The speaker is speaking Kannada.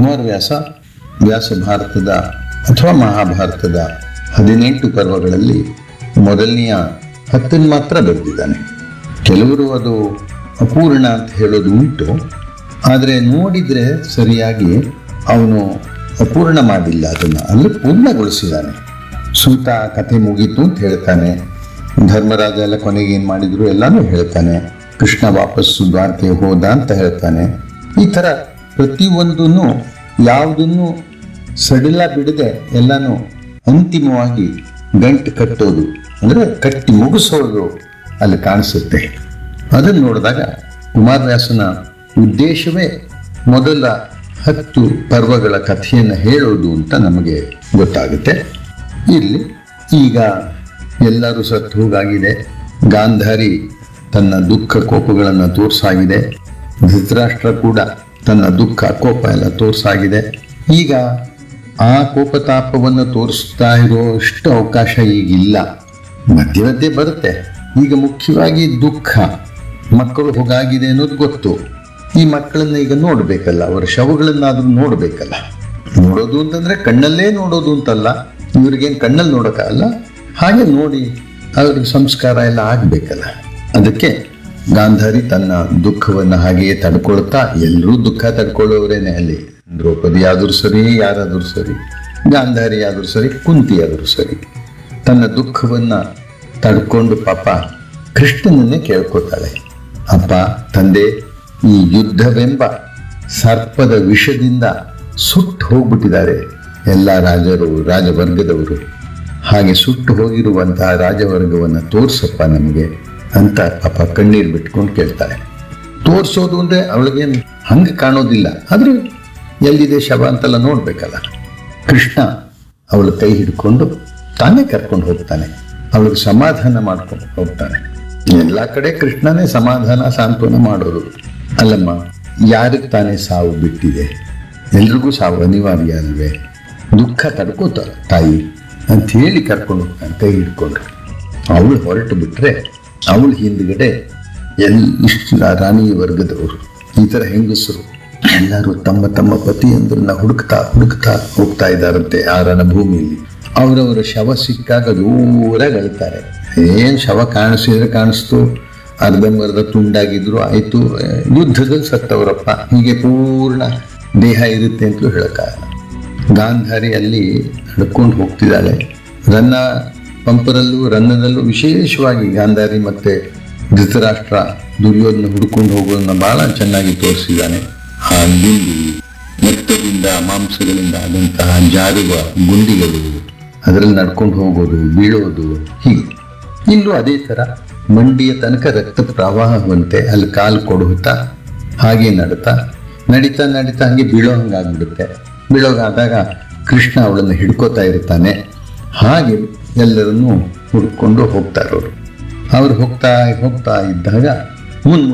ಕುಮಾರವ್ಯಾಸ ವ್ಯಾಸ ಭಾರತದ ಅಥವಾ ಮಹಾಭಾರತದ ಹದಿನೆಂಟು ಪರ್ವಗಳಲ್ಲಿ ಮೊದಲನೆಯ ಹತ್ತನ್ನು ಮಾತ್ರ ಬರೆದಿದ್ದಾನೆ ಕೆಲವರು ಅದು ಅಪೂರ್ಣ ಅಂತ ಹೇಳೋದು ಉಂಟು ಆದರೆ ನೋಡಿದರೆ ಸರಿಯಾಗಿ ಅವನು ಅಪೂರ್ಣ ಮಾಡಿಲ್ಲ ಅದನ್ನು ಅಲ್ಲಿ ಪೂರ್ಣಗೊಳಿಸಿದ್ದಾನೆ ಸೂತ ಕಥೆ ಮುಗೀತು ಅಂತ ಹೇಳ್ತಾನೆ ಧರ್ಮರಾಜ ಎಲ್ಲ ಕೊನೆಗೆ ಏನು ಮಾಡಿದ್ರು ಎಲ್ಲಾನು ಹೇಳ್ತಾನೆ ಕೃಷ್ಣ ವಾಪಸ್ಸು ದ್ವಾರಕೆ ಹೋದ ಅಂತ ಹೇಳ್ತಾನೆ ಈ ಥರ ಪ್ರತಿಯೊಂದನ್ನು ಯಾವುದನ್ನು ಸಡಿಲ ಬಿಡದೆ ಎಲ್ಲಾನು ಅಂತಿಮವಾಗಿ ಗಂಟು ಕಟ್ಟೋದು ಅಂದರೆ ಕಟ್ಟಿ ಮುಗಿಸೋದು ಅಲ್ಲಿ ಕಾಣಿಸುತ್ತೆ ಅದನ್ನು ನೋಡಿದಾಗ ಕುಮಾರವ್ಯಾಸನ ಉದ್ದೇಶವೇ ಮೊದಲ ಹತ್ತು ಪರ್ವಗಳ ಕಥೆಯನ್ನು ಹೇಳೋದು ಅಂತ ನಮಗೆ ಗೊತ್ತಾಗುತ್ತೆ ಇಲ್ಲಿ ಈಗ ಎಲ್ಲರೂ ಸತ್ತು ಹೋಗಾಗಿದೆ ಗಾಂಧಾರಿ ತನ್ನ ದುಃಖ ಕೋಪಗಳನ್ನು ತೋರ್ಸಾಗಿದೆ ಧೃತರಾಷ್ಟ್ರ ಕೂಡ ತನ್ನ ದುಃಖ ಕೋಪ ಎಲ್ಲ ತೋರ್ಸಾಗಿದೆ ಈಗ ಆ ಕೋಪತಾಪವನ್ನು ತೋರಿಸ್ತಾ ಇರೋಷ್ಟು ಅವಕಾಶ ಈಗಿಲ್ಲ ಮಧ್ಯೆ ಮಧ್ಯೆ ಬರುತ್ತೆ ಈಗ ಮುಖ್ಯವಾಗಿ ದುಃಖ ಮಕ್ಕಳು ಹೋಗಾಗಿದೆ ಅನ್ನೋದು ಗೊತ್ತು ಈ ಮಕ್ಕಳನ್ನ ಈಗ ನೋಡ್ಬೇಕಲ್ಲ ಅವರ ಶವಗಳನ್ನಾದ್ರೂ ನೋಡ್ಬೇಕಲ್ಲ ನೋಡೋದು ಅಂತಂದ್ರೆ ಕಣ್ಣಲ್ಲೇ ನೋಡೋದು ಅಂತಲ್ಲ ಇವ್ರಿಗೇನು ಕಣ್ಣಲ್ಲಿ ನೋಡೋಕ್ಕಾಗಲ್ಲ ಹಾಗೆ ನೋಡಿ ಅವ್ರಿಗೆ ಸಂಸ್ಕಾರ ಎಲ್ಲ ಆಗ್ಬೇಕಲ್ಲ ಅದಕ್ಕೆ ಗಾಂಧಾರಿ ತನ್ನ ದುಃಖವನ್ನು ಹಾಗೆಯೇ ತಡ್ಕೊಳ್ತಾ ಎಲ್ಲರೂ ದುಃಖ ತಡ್ಕೊಳ್ಳೋರೇನೆ ಅಲ್ಲಿ ದ್ರೌಪದಿ ಆದರೂ ಸರಿ ಯಾರಾದರೂ ಸರಿ ಗಾಂಧಾರಿ ಆದರೂ ಸರಿ ಕುಂತಿ ಆದರೂ ಸರಿ ತನ್ನ ದುಃಖವನ್ನ ತಡ್ಕೊಂಡು ಪಾಪ ಕೃಷ್ಣನನ್ನೇ ಕೇಳ್ಕೊತಾಳೆ ಅಪ್ಪ ತಂದೆ ಈ ಯುದ್ಧವೆಂಬ ಸರ್ಪದ ವಿಷದಿಂದ ಸುಟ್ಟು ಹೋಗ್ಬಿಟ್ಟಿದ್ದಾರೆ ಎಲ್ಲ ರಾಜರು ರಾಜವರ್ಗದವರು ಹಾಗೆ ಸುಟ್ಟು ಹೋಗಿರುವಂತಹ ರಾಜವರ್ಗವನ್ನು ತೋರ್ಸಪ್ಪ ನಮಗೆ ಅಂತ ಪಾಪ ಕಣ್ಣೀರು ಬಿಟ್ಕೊಂಡು ಕೇಳ್ತಾಳೆ ತೋರ್ಸೋದು ಅಂದ್ರೆ ಅವಳಿಗೇನು ಹಂಗೆ ಕಾಣೋದಿಲ್ಲ ಆದ್ರೆ ಎಲ್ಲಿದೆ ಶವ ಅಂತೆಲ್ಲ ನೋಡ್ಬೇಕಲ್ಲ ಕೃಷ್ಣ ಅವಳ ಕೈ ಹಿಡ್ಕೊಂಡು ತಾನೇ ಕರ್ಕೊಂಡು ಹೋಗ್ತಾನೆ ಅವಳಿಗೆ ಸಮಾಧಾನ ಮಾಡ್ಕೊಂಡು ಹೋಗ್ತಾನೆ ಎಲ್ಲ ಕಡೆ ಕೃಷ್ಣನೇ ಸಮಾಧಾನ ಸಾಂತ್ವನ ಮಾಡೋದು ಅಲ್ಲಮ್ಮ ಯಾರಿಗೆ ತಾನೇ ಸಾವು ಬಿಟ್ಟಿದೆ ಎಲ್ರಿಗೂ ಸಾವು ಅನಿವಾರ್ಯ ಅಲ್ವೇ ದುಃಖ ತಡ್ಕೋತ ತಾಯಿ ಅಂತ ಹೇಳಿ ಕರ್ಕೊಂಡು ಹೋಗ್ತಾನೆ ಕೈ ಹಿಡ್ಕೊಂಡು ಅವಳು ಹೊರಟು ಬಿಟ್ರೆ ಅವಳ ಹಿಂದ್ಗಡೆ ಎಲ್ ಇಷ್ಟು ರಾಣಿ ವರ್ಗದವರು ಈ ಥರ ಹೆಂಗಸರು ಎಲ್ಲರೂ ತಮ್ಮ ತಮ್ಮ ಪತಿಯಂದ್ರನ್ನ ಹುಡುಕ್ತಾ ಹುಡುಕ್ತಾ ಹೋಗ್ತಾ ಇದ್ದಾರಂತೆ ಆ ರಣಭೂಮಿಯಲ್ಲಿ ಅವರವರ ಶವ ಸಿಕ್ಕಾಗ ದೂರಾಗಿ ಅಳ್ತಾರೆ ಏನ್ ಶವ ಕಾಣಿಸಿದ್ರೆ ಕಾಣಿಸ್ತು ಅರ್ಧಂಬರ್ಧ ತುಂಡಾಗಿದ್ರು ಆಯ್ತು ಏ, ಯುದ್ಧದಲ್ಲಿ ಸತ್ತವರಪ್ಪ ಹೀಗೆ ಪೂರ್ಣ ದೇಹ ಇರುತ್ತೆ ಅಂತಲೂ ಹೇಳಕ್ಕಾಗಲ್ಲ ಗಾಂಧಾರಿ ಅಲ್ಲಿ ನಡ್ಕೊಂಡು ಹೋಗ್ತಿದ್ದಾಳೆ ರನ್ನ ಪಂಪರಲ್ಲೂ ರನ್ನದಲ್ಲೂ ವಿಶೇಷವಾಗಿ ಗಾಂಧಾರಿ ಮತ್ತೆ ಧೃತರಾಷ್ಟ್ರ ದುರ್ಯೋಧನ ಹುಡ್ಕೊಂಡು ಹೋಗೋದನ್ನ ಬಹಳ ಚೆನ್ನಾಗಿ ತೋರಿಸಿದ್ದಾನೆ ಆ ಗುಂಡಿ ರಕ್ತದಿಂದ ಮಾಂಸಗಳಿಂದ ಆದಂತಹ ಜಾರುವ ಗುಂಡಿಗಳು ಅದರಲ್ಲಿ ನಡ್ಕೊಂಡು ಹೋಗೋದು ಬೀಳೋದು ಹೀಗೆ ಇಲ್ಲೂ ಅದೇ ಥರ ಮಂಡಿಯ ತನಕ ರಕ್ತ ಪ್ರವಾಹವಂತೆ ಅಲ್ಲಿ ಕಾಲು ಕೊಡುತ್ತಾ ಹಾಗೆ ನಡ್ತಾ ನಡೀತಾ ನಡೀತಾ ಹಂಗೆ ಬೀಳೋ ಹಂಗಾಗ್ಬಿಡುತ್ತೆ ಬೀಳೋಗಾದಾಗ ಕೃಷ್ಣ ಅವಳನ್ನು ಹಿಡ್ಕೋತಾ ಇರ್ತಾನೆ ಹಾಗೆ ಎಲ್ಲರನ್ನೂ ಹುಡ್ಕೊಂಡು ಹೋಗ್ತಾ ಇರೋರು ಅವ್ರು ಹೋಗ್ತಾ ಹೋಗ್ತಾ ಇದ್ದಾಗ ಮುನ್